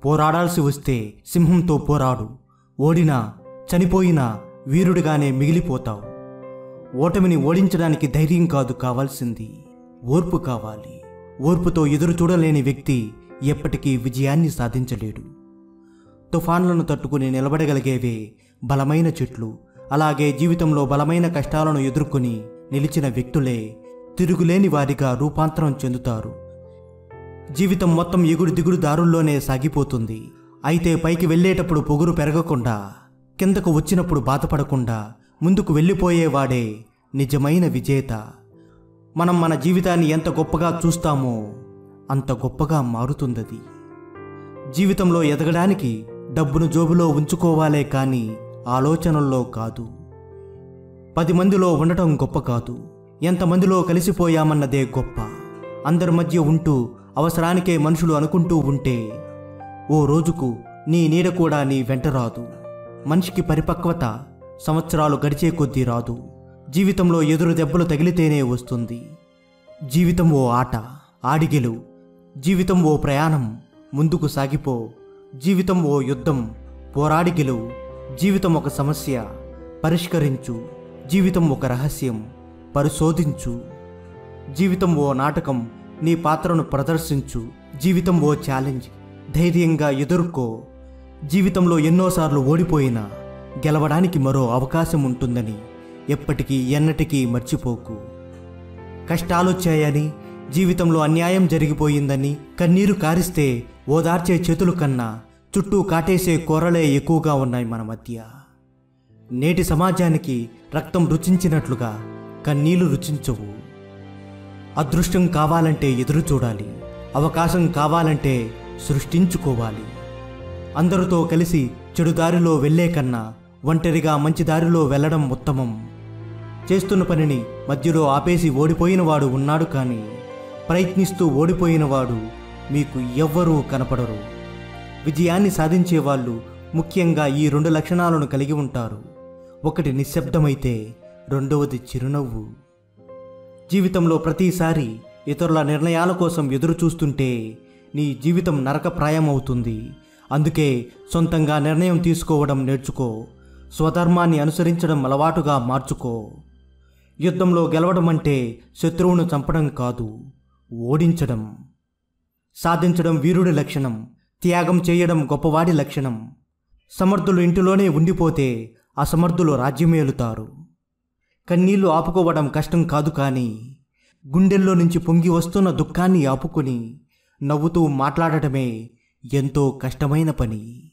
పోరాడాల్సి వస్తే సింహంతో పోరాడు ఓడినా చనిపోయినా వీరుడిగానే మిగిలిపోతావు ఓటమిని ఓడించడానికి ధైర్యం కాదు కావాల్సింది ఓర్పు కావాలి ఓర్పుతో ఎదురు చూడలేని వ్యక్తి ఎప్పటికీ విజయాన్ని సాధించలేడు తుఫాన్లను తట్టుకుని నిలబడగలిగేవే బలమైన చెట్లు అలాగే జీవితంలో బలమైన కష్టాలను ఎదుర్కొని నిలిచిన వ్యక్తులే తిరుగులేని వారిగా రూపాంతరం చెందుతారు జీవితం మొత్తం ఎగుడు దిగుడు దారుల్లోనే సాగిపోతుంది అయితే పైకి వెళ్ళేటప్పుడు పొగురు పెరగకుండా కిందకు వచ్చినప్పుడు బాధపడకుండా ముందుకు వెళ్ళిపోయేవాడే నిజమైన విజేత మనం మన జీవితాన్ని ఎంత గొప్పగా చూస్తామో అంత గొప్పగా మారుతుందది జీవితంలో ఎదగడానికి డబ్బును జోబులో ఉంచుకోవాలే కానీ ఆలోచనల్లో కాదు పది మందిలో ఉండటం గొప్ప కాదు ఎంతమందిలో కలిసిపోయామన్నదే గొప్ప అందరి మధ్య ఉంటూ అవసరానికే మనుషులు అనుకుంటూ ఉంటే ఓ రోజుకు నీ నీడ కూడా నీ వెంట రాదు మనిషికి పరిపక్వత సంవత్సరాలు గడిచే కొద్దీ రాదు జీవితంలో ఎదురు దెబ్బలు తగిలితేనే వస్తుంది జీవితం ఓ ఆట ఆడిగెలు జీవితం ఓ ప్రయాణం ముందుకు సాగిపో జీవితం ఓ యుద్ధం పోరాడి గెలువు జీవితం ఒక సమస్య పరిష్కరించు జీవితం ఒక రహస్యం పరిశోధించు జీవితం ఓ నాటకం నీ పాత్రను ప్రదర్శించు జీవితం ఓ ఛాలెంజ్ ధైర్యంగా ఎదుర్కో జీవితంలో ఎన్నోసార్లు ఓడిపోయినా గెలవడానికి మరో అవకాశం ఉంటుందని ఎప్పటికీ ఎన్నటికీ మర్చిపోకు కష్టాలొచ్చాయని జీవితంలో అన్యాయం జరిగిపోయిందని కన్నీరు కారిస్తే ఓదార్చే చేతులు కన్నా చుట్టూ కాటేసే కూరలే ఎక్కువగా ఉన్నాయి మన మధ్య నేటి సమాజానికి రక్తం రుచించినట్లుగా కన్నీళ్లు రుచించవు అదృష్టం కావాలంటే ఎదురు చూడాలి అవకాశం కావాలంటే సృష్టించుకోవాలి అందరితో కలిసి చెడు దారిలో వెళ్ళే కన్నా ఒంటరిగా మంచి దారిలో వెళ్ళడం ఉత్తమం చేస్తున్న పనిని మధ్యలో ఆపేసి ఓడిపోయిన వాడు ఉన్నాడు కానీ ప్రయత్నిస్తూ ఓడిపోయిన వాడు మీకు ఎవ్వరూ కనపడరు విజయాన్ని సాధించే వాళ్ళు ముఖ్యంగా ఈ రెండు లక్షణాలను కలిగి ఉంటారు ఒకటి నిశ్శబ్దమైతే రెండవది చిరునవ్వు జీవితంలో ప్రతిసారి ఇతరుల నిర్ణయాల కోసం ఎదురు చూస్తుంటే నీ జీవితం నరకప్రాయం అవుతుంది అందుకే సొంతంగా నిర్ణయం తీసుకోవడం నేర్చుకో స్వధర్మాన్ని అనుసరించడం అలవాటుగా మార్చుకో యుద్ధంలో గెలవడం అంటే శత్రువును చంపడం కాదు ఓడించడం సాధించడం వీరుడి లక్షణం త్యాగం చేయడం గొప్పవాడి లక్షణం సమర్థులు ఇంటిలోనే ఉండిపోతే అసమర్థులు రాజ్యమేలుతారు కన్నీళ్లు ఆపుకోవడం కష్టం కాదు కానీ గుండెల్లో నుంచి పొంగి వస్తున్న దుఃఖాన్ని ఆపుకొని నవ్వుతూ మాట్లాడటమే ఎంతో కష్టమైన పని